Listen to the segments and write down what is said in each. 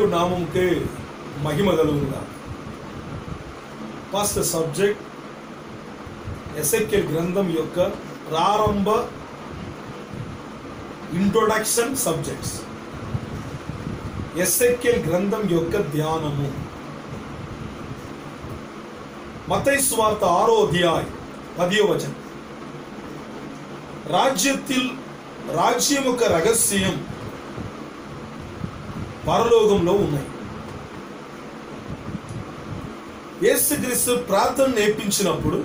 దేవుడి నామంకే మహిమ కలుగుగా first subject ఎసెక్కెల్ గ్రంథం యొక్క ప్రారంభ ఇంట్రొడక్షన్ సబ్జెక్ట్స్ ఎస్ఎక్కెల్ గ్రంథం యొక్క ధ్యానము மத்தை சுவார்த்த ஆறோ அத்தியாய் பதியோ வచనం రాజ్యத்தில் రాజ్యం యొక్క రహస్యం పరలోకంలో ఉన్నాయి యేసుక్రీస్తు ప్రార్థన నేర్పించినప్పుడు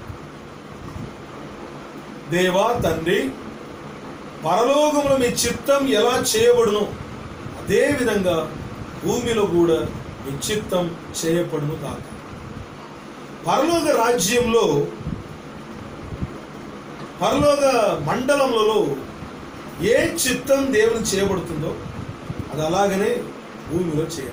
దేవా తండ్రి పరలోకంలో మీ చిత్తం ఎలా చేయబడును అదే విధంగా భూమిలో కూడా మీ చిత్తం చేయబడును కాక పరలోక రాజ్యంలో పరలోక మండలములలో ఏ చిత్తం దేవుని చేయబడుతుందో అది అలాగనే భూమిలో చేయబడుతుంది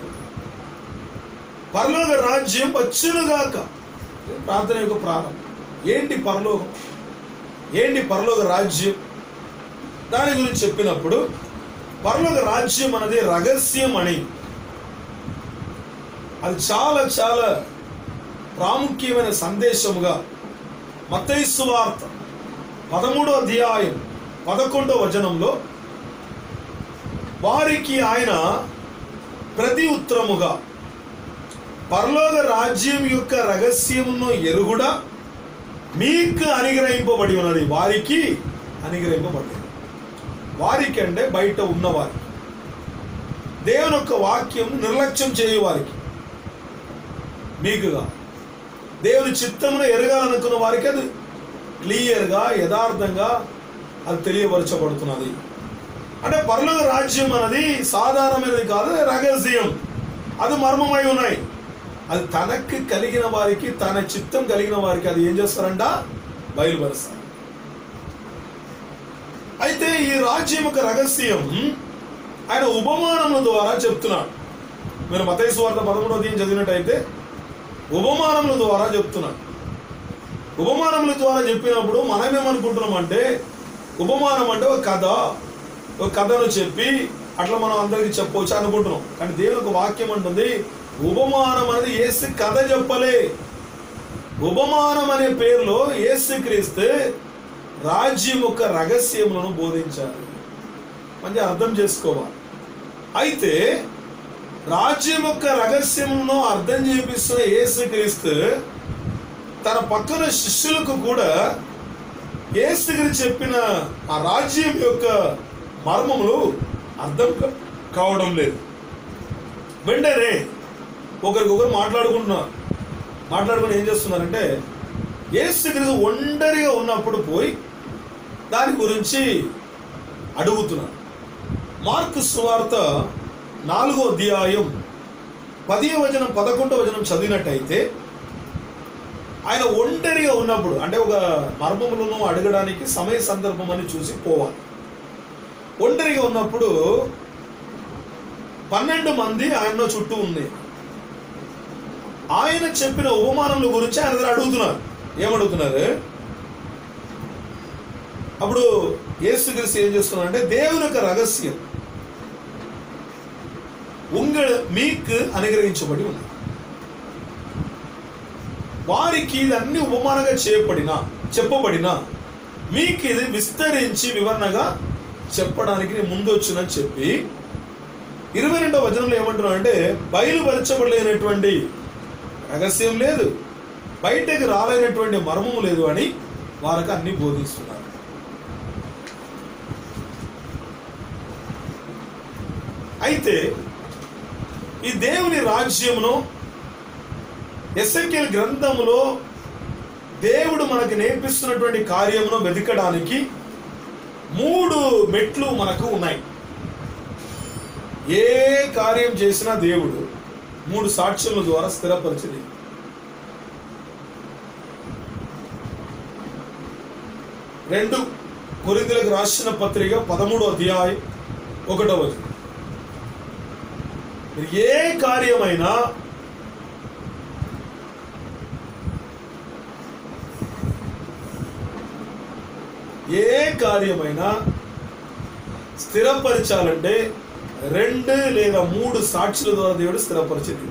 పరలోక రాజ్యం వచ్చునుగాక ఇది ప్రార్థన యొక్క ప్రారంభం ఏంటి పరలోకం ఏంటి పరలోక రాజ్యం దాని గురించి చెప్పినప్పుడు పరలోక రాజ్యం అనేది రహస్యం అని అది చాలా చాలా ప్రాముఖ్యమైన సందేశముగా మత్తైసు వార్త పదమూడో అధ్యాయం పదకొండో వచనంలో వారికి ఆయన ప్రతి ఉత్తరముగా పరలోక రాజ్యం యొక్క రహస్యమును ఎరుగుడా మీకు అనుగ్రహింపబడి ఉన్నది వారికి అనుగ్రహింపబడి వారికి అంటే బయట ఉన్నవారికి దేవుని యొక్క వాక్యం నిర్లక్ష్యం చేయు వారికి మీకుగా దేవుని చిత్తమును ఎరగాలనుకున్న వారికి అది క్లియర్గా యథార్థంగా అది తెలియపరచబడుతున్నది అంటే పరలోక రాజ్యం అనేది సాధారణమైనది కాదు అది రహస్యం అది మర్మమై ఉన్నాయి అది తనకి కలిగిన వారికి తన చిత్తం కలిగిన వారికి అది ఏం చేస్తారంట బయలుపరుస్తారు అయితే ఈ రాజ్యం యొక్క రహస్యం ఆయన ఉపమానముల ద్వారా చెప్తున్నాడు మీరు మతైసు వార్త పదమూడవ అధ్యాయం చదివినట్టయితే ఉపమానముల ద్వారా చెప్తున్నాడు ఉపమానముల ద్వారా చెప్పినప్పుడు మనం ఏమనుకుంటున్నాం అంటే ఉపమానం అంటే ఒక కథ ఒక కథను చెప్పి అట్లా మనం అందరికీ చెప్పవచ్చు అనుకుంటున్నాం కానీ దేవుని ఒక వాక్యం అంటుంది ఉపమానం అనేది ఏసు కథ చెప్పలే ఉపమానం అనే పేరులో యేసుక్రీస్తు రాజ్యం యొక్క రహస్యములను బోధించాలి మంచి అర్థం చేసుకోవాలి అయితే రాజ్యం యొక్క రహస్యములను అర్థం చేపిస్తున్న యేసుక్రీస్తు తన పక్కన శిష్యులకు కూడా యేసుక్రీస్తు చెప్పిన ఆ రాజ్యం యొక్క మర్మములు అర్థం కా- కావడం లేదు వెంటనే ఒకరికొకరు మాట్లాడుకుంటున్నారు మాట్లాడుకుని ఏం చేస్తున్నారంటే యేసుక్రీస్తు ఒంటరిగా ఉన్నప్పుడు పోయి దాని గురించి అడుగుతున్నారు మార్కు సువార్త నాలుగో అధ్యాయం పదియ వచనం పదకొండో వచనం చదివినట్టయితే ఆయన ఒంటరిగా ఉన్నప్పుడు అంటే ఒక మర్మములను అడగడానికి సమయ సందర్భం అని చూసి పోవాలి ఒంటరిగా ఉన్నప్పుడు పన్నెండు మంది ఆయన చుట్టూ ఉంది ఆయన చెప్పిన ఉపమానముల గురించి ఆయన దగ్గర అడుగుతున్నారు ఏమడుగుతున్నారు అప్పుడు యేసుక్రీస్తు ఏం చేస్తున్నారంటే దేవుని యొక్క రహస్యం ఉంగ మీకు అనుగ్రహించబడి ఉంది వారికి ఇది అన్ని ఉపమానంగా చేయబడిన చెప్పబడిన మీకు ఇది విస్తరించి వివరణగా చెప్పడానికి నేను ముందు వచ్చినని చెప్పి ఇరవై రెండవ వచనంలో ఏమంటున్నా అంటే బయలుపరచబడలేనటువంటి రహస్యం లేదు బయటకు రాలేనటువంటి మర్మము లేదు అని వారికి అన్ని బోధిస్తున్నారు అయితే ఈ దేవుని రాజ్యమును ఎస్ఎక్ఎల్ గ్రంథములో దేవుడు మనకు నేర్పిస్తున్నటువంటి కార్యమును వెతకడానికి మూడు మెట్లు మనకు ఉన్నాయి ఏ కార్యం చేసినా దేవుడు మూడు సాక్ష్యముల ద్వారా స్థిరపరిచింది రెండు కొరిందులకు రాసిన పత్రిక పదమూడో అధ్యాయం ఒకటో వచనం మీరు ఏ కార్యమైనా ఏ కార్యమైనా స్థిరపరచాలంటే రెండు లేదా మూడు సాక్షుల ద్వారా దేవుడు స్థిరపరిచింది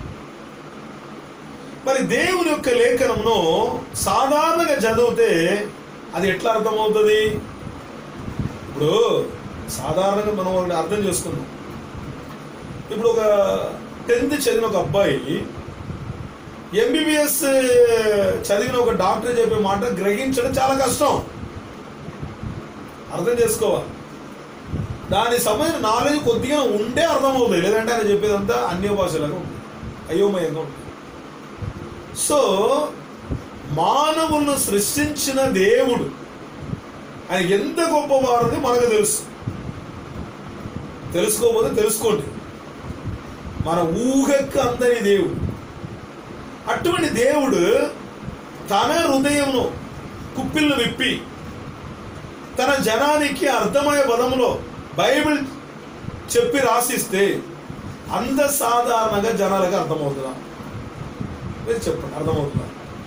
మరి దేవుని యొక్క లేఖనమును సాధారణంగా చదివితే అది ఎట్లా అర్థమవుతుంది ఇప్పుడు సాధారణంగా మనం ఒకటి అర్థం చేసుకుందాం ఇప్పుడు ఒక టెన్త్ చదివిన ఒక అబ్బాయి ఎంబీబీఎస్ చదివిన ఒక డాక్టర్ చెప్పే మాట గ్రహించడం చాలా కష్టం అర్థం చేసుకోవాలి దాని సంబంధించిన నాలెడ్జ్ కొద్దిగా ఉంటే అర్థమవుతుంది లేదంటే ఆయన చెప్పేదంతా అన్య భాషలాగా ఉంటుంది అయోమయంగా ఉంటుంది సో మానవులను సృష్టించిన దేవుడు ఆయన ఎంత గొప్పవారని మనకు తెలుసు తెలుసుకోకపోతే తెలుసుకోండి మన ఊహకు అందని దేవుడు అటువంటి దేవుడు తన హృదయంలో కుప్పిళ్ళు విప్పి తన జనానికి అర్థమయ్యే పదంలో బైబిల్ చెప్పి రాసిస్తే అంత సాధారణంగా జనాలకు అర్థమవుతుందా మీరు చెప్పండి అర్థమవుతుందా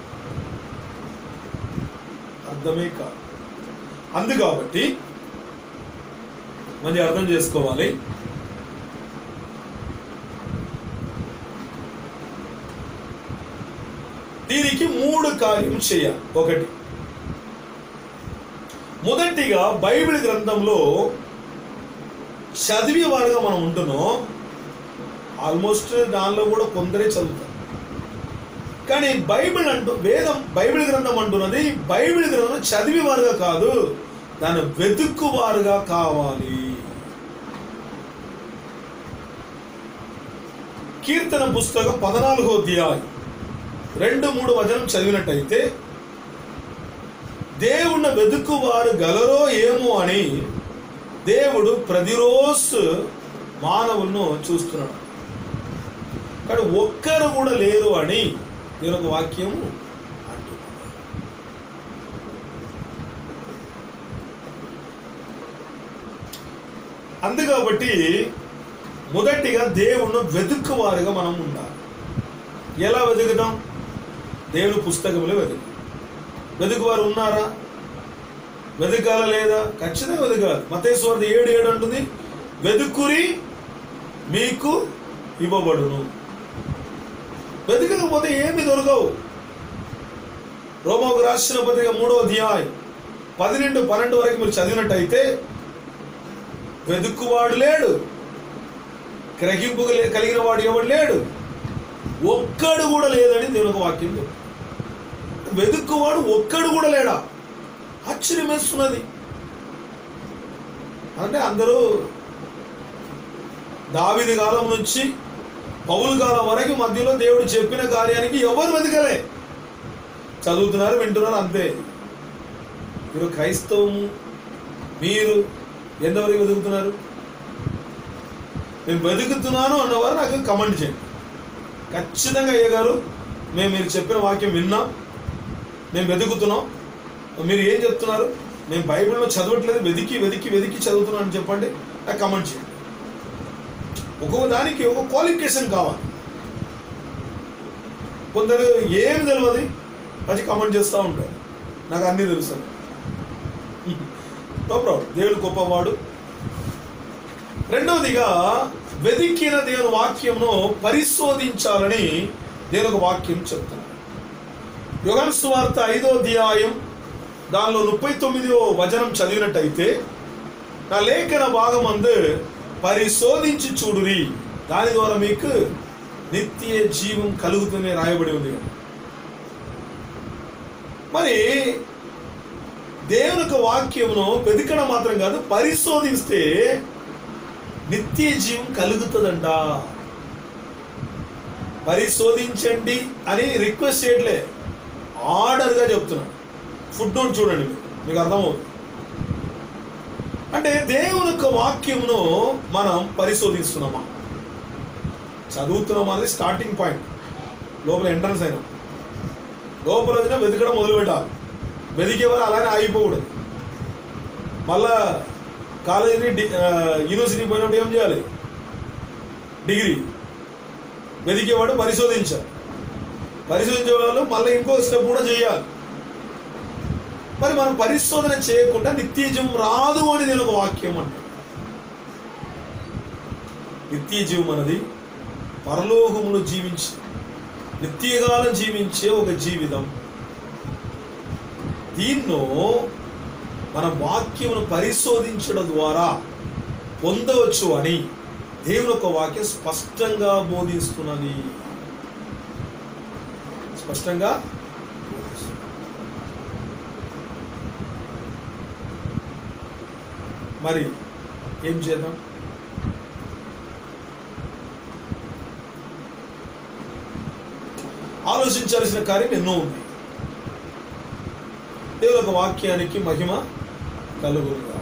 అర్థమే కాదు అందు కాబట్టి మంచి అర్థం చేసుకోవాలి దీనికి మూడు కార్యం చేయాలి ఒకటి మొదటిగా బైబిల్ గ్రంథంలో చదివే వారుగా మనం ఉంటున్నాం ఆల్మోస్ట్ దానిలో కూడా కొందరే చదువుతారు కానీ బైబిల్ అంటూ వేదం బైబిల్ గ్రంథం అంటున్నది బైబిల్ గ్రంథం చదివేవారుగా కాదు దాన్ని వెతుక్కువారుగా కావాలి కీర్తన పుస్తకం పద్నాలుగో అధ్యాయం రెండు మూడు వచనం చదివినట్టయితే దేవుణ్ణి వెతుకువారు గలరో ఏమో అని దేవుడు ప్రతిరోజు మానవులను చూస్తున్నాడు కానీ ఒక్కరు కూడా లేరు అని నేను ఒక వాక్యము అంటున్నాను అందుకాబట్టి మొదటిగా దేవుణ్ణి వెతుక్కువారుగా మనం ఉండాలి ఎలా వెతుకుతాం దేవుని పుస్తకంలో వెతుకు వెతుకువారు ఉన్నారా వెతకాల లేదా ఖచ్చితంగా వెతకాలి మతేశ్వరది ఏడు ఏడు అంటుంది వెతుకురి మీకు ఇవ్వబడును వెతకకపోతే ఏమి దొరకవు రోమకు రాసిన పత్రిక మూడో అధ్యాయం పన్నెండు పన్నెండు వరకు మీరు చదివినట్టయితే వెతుక్కువాడు లేడు గ్రహింపు కలి- కలిగిన వాడు ఎవడు లేడు ఒక్కడు కూడా లేదని దేవుని ఒక వాక్యం చెప్తుంది. వెతుక్కువాడు ఒక్కడు కూడా లేడా ఆశ్చర్యం వేస్తున్నది అంటే అందరూ దావిది కాలం నుంచి పౌలు కాలం వరకు మధ్యలో దేవుడు చెప్పిన కార్యానికి ఎవరు వెతకలే చదువుతున్నారు వింటున్నారు అంతే మీరు క్రైస్తవము మీరు ఎంతవరకు వెతుకుతున్నారు నేను వెతుకుతున్నాను అన్నవారు నాకు కమెంట్ చేయండి ఖచ్చితంగా అయ్యగారు మేము మీరు చెప్పిన వాక్యం విన్నాం మేము వెతుకుతున్నాం మీరు ఏం చెప్తున్నారు నేను బైబిల్లో చదవట్లేదు వెతికి వెతికి వెతికి చదువుతున్నాను అని చెప్పండి నాకు కమెంట్ చేయండి ఒక్కొక్క దానికి ఒక క్వాలిఫికేషన్ కావాలి కొందరు ఏమి తెలియదు అది కమెంట్ చేస్తూ ఉంటారు నాకు అన్నీ తెలుసు నో ప్రాబ్లం దేవుడు గొప్పవాడు రెండవదిగా వెతికిన దేవుని వాక్యంను పరిశోధించాలని దేవుని ఒక వాక్యం చెప్తున్నాడు యోగాన్ సువార్త ఐదో అధ్యాయం దానిలో ముప్పై తొమ్మిదో వచనం చదివినట్టయితే నా లేఖన భాగం అందు పరిశోధించి చూడురి దాని ద్వారా మీకు నిత్య జీవం కలుగుతూనే రాయబడి ఉంది మరి దేవుని యొక్క వాక్యమును వెతకడం మాత్రం కాదు పరిశోధిస్తే నిత్య జీవం కలుగుతుందంట పరిశోధించండి అని రిక్వెస్ట్ చేయట్లే ఆర్డర్గా చెప్తున్నాను ఫుడ్ నోట్ చూడండి మీరు. మీకు అర్థమవుతుంది అంటే దేవుని యొక్క వాక్యమును మనం పరిశోధిస్తున్నామా చదువుతున్నామా అనేది స్టార్టింగ్ పాయింట్ లోపల ఎంట్రన్స్ అయినా లోపల వచ్చినా వెతకడం మొదలు పెట్టాలి వెతికేవారు అలానే ఆగిపోకూడదు మళ్ళా కాలేజీని డి ఆ, యూనివర్సిటీ పోయినప్పుడు ఏం చేయాలి డిగ్రీ వెతికేవాడు పరిశోధించాలి పరిశోధించే వాళ్ళు మళ్ళీ ఇంకో స్టెప్ కూడా చేయాలి మరి మనం పరిశోధన చేయకుండా నిత్య జీవం రాదు అని నేను ఒక వాక్యం అంట నిత్య జీవం అనేది పరలోకములో జీవించి నిత్యకాలం జీవించే ఒక జీవితం దీన్నో మన వాక్యమును పరిశోధించడం ద్వారా పొందవచ్చు అని దేవుని ఒక వాక్యం స్పష్టంగా బోధిస్తున్నది స్పష్టంగా బోధిస్తున్నది. మరి ఏం చేద్దాం ఆలోచించాల్సిన కార్యం ఎన్నో ఉంది దేవుని ఒక వాక్యానికి మహిమ కలుగునుగా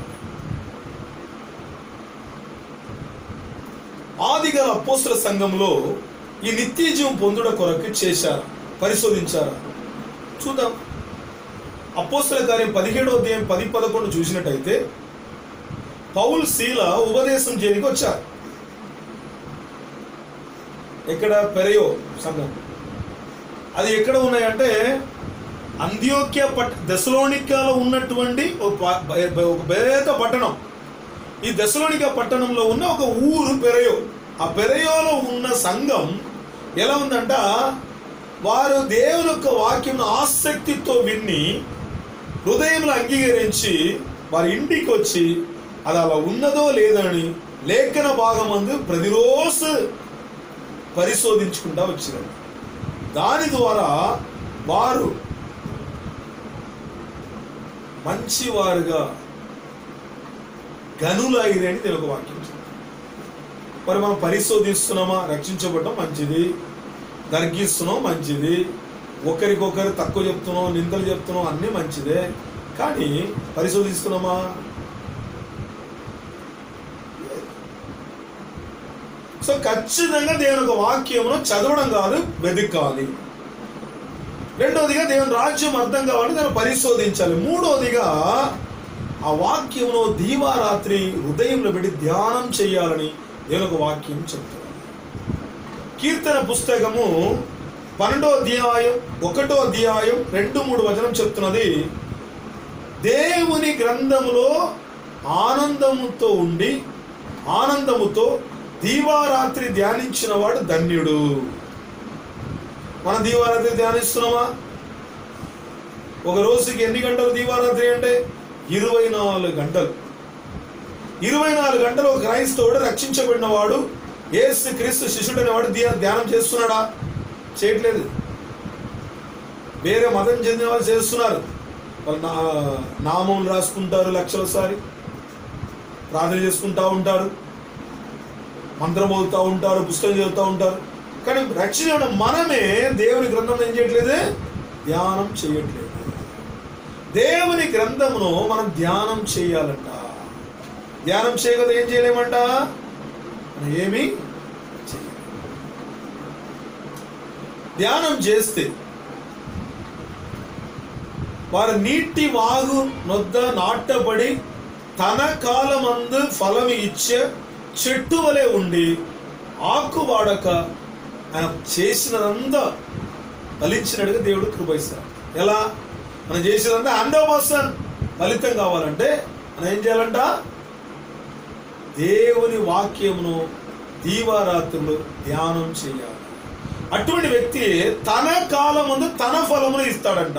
ఆదిగా అపోస్తుల సంఘంలో ఈ నిత్య జీవం పొందుట కొరకు చేశారు పరిశోధించారు చూద్దాం అపోస్తుల కార్యం పదిహేడో అధ్యాయం పది పదకొండు చూసినట్టయితే పౌల్ శీల ఉపదేశం చేయడానికి వచ్చారు ఎక్కడ పెరయో సంఘం అది ఎక్కడ ఉన్నాయంటే అంత్యోక్య పట్ దశలోనికాలో ఉన్నటువంటి ఒక ప- బ- ఒక పేద పట్టణం ఈ దశలోనిక పట్టణంలో ఉన్న ఒక ఊరు పెరయో ఆ పెరయోలో ఉన్న సంఘం ఎలా ఉందంట వారు దేవుని యొక్క వాక్యం ఆసక్తితో విని హృదయంలో అంగీకరించి వారి ఇంటికి వచ్చి అది అలా ఉన్నదో లేదని లేఖన భాగం అందు ప్రతిరోజు పరిశోధించుకుంటా వచ్చినారు దాని ద్వారా వారు మంచివారుగా గనులైరని తెలుగు వాక్యం చెప్తుంది. మరి మనం పరిశోధిస్తున్నామా రక్షించబడడం మంచిది గర్గిస్తున్నాం మంచిది ఒకరికొకరు తక్కువ చెప్తున్నాం నిందలు చెప్తున్నాం అన్నీ మంచిదే కానీ పరిశోధిస్తున్నామా సో ఖచ్చితంగా దేవుని ఒక వాక్యమును చదవడం కాదు వెతకాలి రెండోదిగా దేవుని రాజ్యం అర్థం కావాలని దాన్ని పరిశోధించాలి మూడోదిగా ఆ వాక్యమును దీవారాత్రి హృదయంలో పెట్టి ధ్యానం చేయాలని దేవుని ఒక వాక్యం చెప్తుంది కీర్తన పుస్తకము పన్నెండో అధ్యాయం ఒకటో అధ్యాయం రెండు మూడు వచనం చెప్తున్నది దేవుని గ్రంథములో ఆనందముతో ఉండి ఆనందముతో దీవారాత్రి ధ్యానించిన వాడు ధన్యుడు మన దీవారాత్రి ధ్యానిస్తున్నామా ఒక రోజుకి ఎన్ని గంటలు దీవారాత్రి అంటే ఇరవై నాలుగు గంటలు ఇరవై నాలుగు గంటలు ఒక క్రైస్తవుడు రక్షించబడిన వాడు ఏసు క్రీస్తు శిష్యుడు అనేవాడు ధ్యా- ధ్యానం చేస్తున్నాడా చేయట్లేదు వేరే మతం చెందిన వాళ్ళు చేస్తున్నారు వాళ్ళు నా నామం రాసుకుంటారు లక్షలసారి ప్రార్థన చేసుకుంటా ఉంటారు మంత్రం చదువుతూ ఉంటారు పుస్తకం చదువుతూ ఉంటారు కానీ రక్షణ మనమే దేవుని గ్రంథం ఏం చేయట్లేదు ధ్యానం చేయట్లేదు దేవుని గ్రంథమును మనం ధ్యానం చేయాలంట ధ్యానం చేయగల ఏం చేయలేమంట మనం ఏమి చేయలేం. ధ్యానం చేస్తే వారు నీటి వాగు నొద్ద నాటబడి తన కాలమందు ఫలం ఇచ్చే చెట్టు వలె ఉండి ఆకు వాడక ఆయన చేసినదంతా ఫలించినట్టుగా దేవుడు కృపయిస్తాడు ఎలా మనం చేసినంతా హండ్రెడ్ పర్సెంట్ ఫలితం కావాలంటే మనం ఏం చేయాలంట దేవుని వాక్యమును దీవారాత్రులు ధ్యానం చేయాలి అటువంటి వ్యక్తి తన కాలం ముందు తన ఫలమును ఇస్తాడంట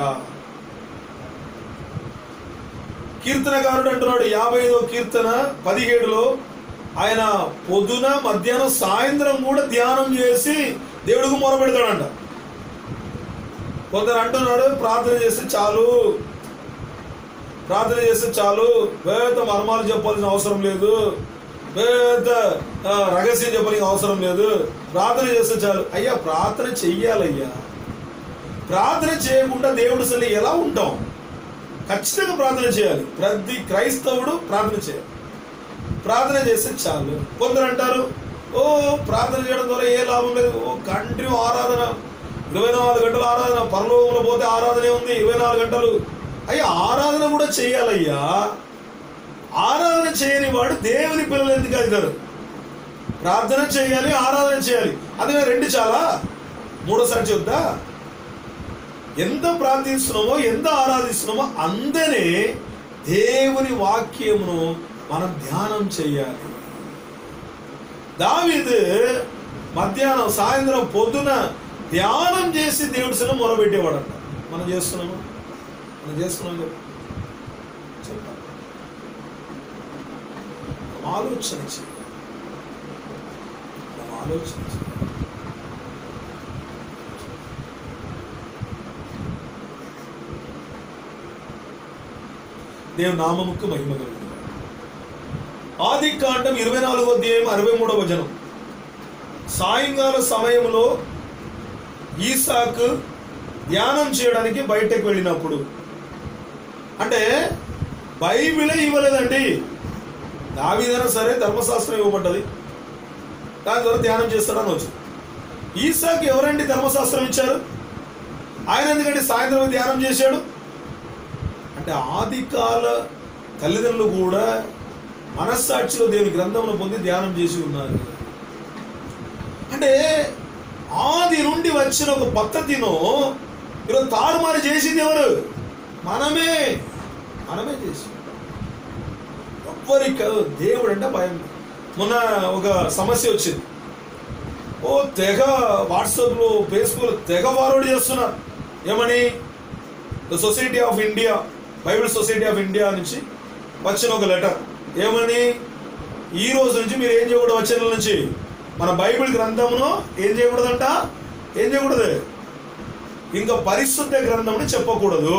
కీర్తనకారుడు అంటున్నాడు యాభై ఐదో కీర్తన పదిహేడులో ఆయన పొద్దున మధ్యాహ్నం సాయంత్రం కూడా ధ్యానం చేసి దేవుడికి మొరపెడతాడంట కొందరు అంటున్నాడు ప్రార్థన చేస్తే చాలు ప్రార్థన చేస్తే చాలు పెద్ద మర్మాలు చెప్పాల్సిన అవసరం లేదు పెద్ద ఆ, రహస్యం చెప్పాల్సిన అవసరం లేదు ప్రార్థన చేస్తే చాలు అయ్యా ప్రార్థన చెయ్యాలయ్యా ప్రార్థన చేయకుండా దేవుడి సల్లి ఎలా ఉంటాం ఖచ్చితంగా ప్రార్థన చేయాలి ప్రతి క్రైస్తవుడు ప్రార్థన చేయాలి ప్రార్థన చేస్తే చాలు కొందరు అంటారు ఓ ప్రార్థన చేయడం ద్వారా ఏ లాభం లేదు ఓ కంటిన్యూ ఆరాధన ఇరవై నాలుగు గంటలు ఆరాధన పరలోకంలో పోతే ఆరాధనే ఉంది ఇరవై నాలుగు గంటలు అయ్యా ఆరాధన కూడా చేయాలయ్యా ఆరాధన చేయని వాడు దేవుని పిల్లలు ఎందుకు అవుతారు ప్రార్థన చేయాలి ఆరాధన చేయాలి అదే రెండు చాలా మూడోసారి చెప్తా ఎంత ప్రార్థిస్తున్నామో ఎంత ఆరాధిస్తున్నామో అందనే దేవుని వాక్యమును మనం ధ్యానం చేయాలి దావీదు మధ్యాహ్నం సాయంత్రం పొద్దున ధ్యానం చేసి దేవుడి సన్నిధిలో మొరబెట్టేవాడంట మనం చేస్తున్నాము మనం చేస్తున్నాం కదా చెప్పాలి మనం ఆలోచన చేయాలి మనం ఆలోచన చేయాలి దేవుని నామముకు మహిమ కలుగును ఆది కాండం ఇరవై నాలుగో అధ్యాయం అరవై మూడవ వచనం సాయంకాల సమయంలో ఈసాకు ధ్యానం చేయడానికి బయటకు వెళ్ళినప్పుడు అంటే బైబిలే ఇవ్వలేదండి దావీదైనా సరే ధర్మశాస్త్రం ఇవ్వబడ్డది దాని ద్వారా ధ్యానం చేస్తాడని వచ్చింది ఈసాకు ఎవరండి ధర్మశాస్త్రం ఇచ్చారు ఆయన ఎందుకంటే సాయంత్రం ధ్యానం చేశాడు అంటే ఆది కాల తల్లిదండ్రులు కూడా మనస్సాక్షిలో దేవుని గ్రంథంలో పొంది ధ్యానం చేసి ఉన్నారు అంటే ఆది నుండి వచ్చిన ఒక పద్ధతిను ఈరోజు తారుమారు చేసింది ఎవరు మనమే మనమే చేసి ఎవ్వరికి కాదు దేవుడు అంటే భయం మొన్న ఒక సమస్య వచ్చింది ఓ తెగ వాట్సాప్లో ఫేస్బుక్లో తెగ ఫార్వర్డ్ చేస్తున్నారు ఏమని the society of India Bible society of India నుంచి వచ్చిన ఒక లెటర్ ఏమని ఈ రోజు నుంచి మీరు ఏం చేయకూడదు వచ్చే నెల నుంచి మన బైబిల్ గ్రంథమును ఏం చేయకూడదంట ఏం చేయకూడదు ఇంకా పరిశుద్ధ గ్రంథముని చెప్పకూడదు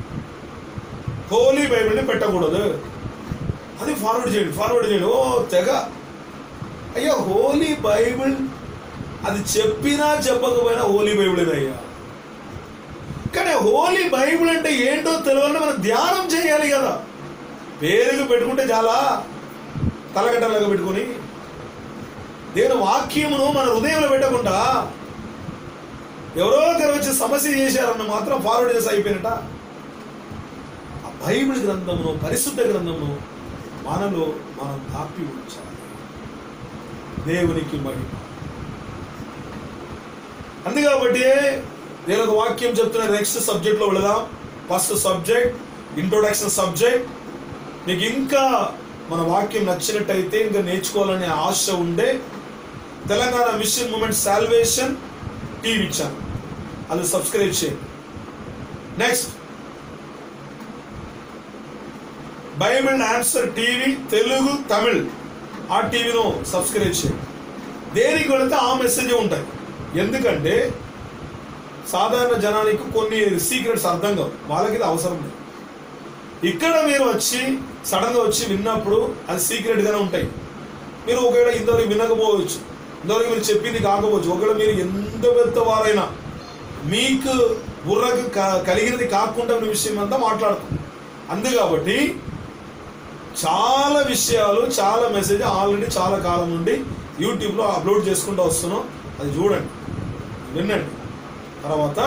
హోలీ బైబిల్ని పెట్టకూడదు అది ఫార్వర్డ్ చేయండి ఫార్వర్డ్ చేయండి ఓ తెగ అయ్యా హోలీ బైబిల్ అది చెప్పినా చెప్పకపోయినా హోలీ బైబిల్ అయ్యా కానీ హోలీ బైబిల్ అంటే ఏంటో తెలియాలంటే మనం ధ్యానం చేయాలి కదా పేరుకు పెట్టుకుంటే చాలా తలగడ్డలాగా పెట్టుకొని దేవుని వాక్యమును మన హృదయంలో పెట్టకుండా ఎవరో ఒకరు వచ్చి సమస్య చేశారన్న మాత్రం ఫార్వర్డ్ చేసి అయిపోయినట ఆ బైబిల్ గ్రంథమును పరిశుద్ధ గ్రంథమును మనలో మనం దాపి ఉంచాలి దేవునికి మహిమ అందు కాబట్టి నేను ఒక వాక్యం చెప్తున్న నెక్స్ట్ సబ్జెక్ట్లో వెళదాం ఫస్ట్ సబ్జెక్ట్ ఇంట్రొడక్షన్ సబ్జెక్ట్ మీకు ఇంకా మన వాక్యం నచ్చినట్టయితే ఇంకా నేర్చుకోవాలనే ఆశ ఉండే Telangana mission movement salvation TV channel అది సబ్స్క్రైబ్ చేయండి next Bible answer TV Telugu Tamil ఆ టీవీను సబ్స్క్రైబ్ చేయండి దేనికి వెళితే ఆ మెసేజ్ ఉంటాయి ఎందుకంటే సాధారణ జనానికి కొన్ని సీక్రెట్స్ అర్థం కావు వాళ్ళకి ఇది అవసరం లేదు ఇక్కడ మీరు వచ్చి సడన్ గా వచ్చి విన్నప్పుడు అది సీక్రెట్ గానే ఉంటాయి మీరు ఒకవేళ ఇంతవరకు వినకపోవచ్చు ఇంతవరకు మీరు చెప్పింది కాకపోవచ్చు ఒకవేళ మీరు ఎంత పెద్ద వారైనా మీకు బుర్రకు క- కలిగినది కాకుండా ఉన్న విషయం అంతా మాట్లాడుతాం అందు కాబట్టి చాలా విషయాలు చాలా మెసేజ్ ఆల్రెడీ చాలా కాలం నుండి యూట్యూబ్లో అప్లోడ్ చేసుకుంటూ వస్తున్నాం అది చూడండి వినండి తర్వాత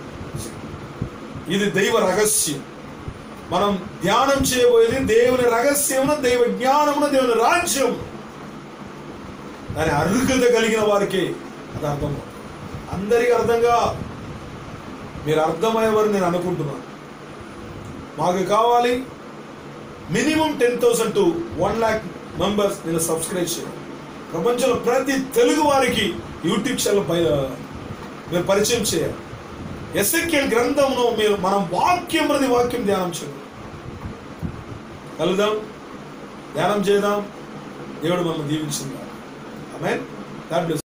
ఇది దైవ రహస్యం మనం ధ్యానం చేయబోయేది దేవుని రహస్యమున దైవ జ్ఞానమున దేవుని రాజ్యం దాని అర్హత కలిగిన వారికి అది అర్థం అందరికీ అర్థంగా మీరు అర్థమయ్యేవారు నేను అనుకుంటున్నాను మాకు కావాలి minimum ten thousand to one lakh members నేను సబ్స్క్రైబ్ చేయాలి ప్రపంచంలో ప్రతి తెలుగు వారికి యూట్యూబ్ ఛానల్ పై మీరు పరిచయం చేయాలి ఎస్ఎక్ఎల్ గ్రంథమును మీరు మనం వాక్యం ప్రతి వాక్యం ధ్యానం చేయాలి కలుద్దాం ధ్యానం చేద్దాం దేవుడు మనల్ని దీవించింది ఆమె గాడ్ బ్లెస్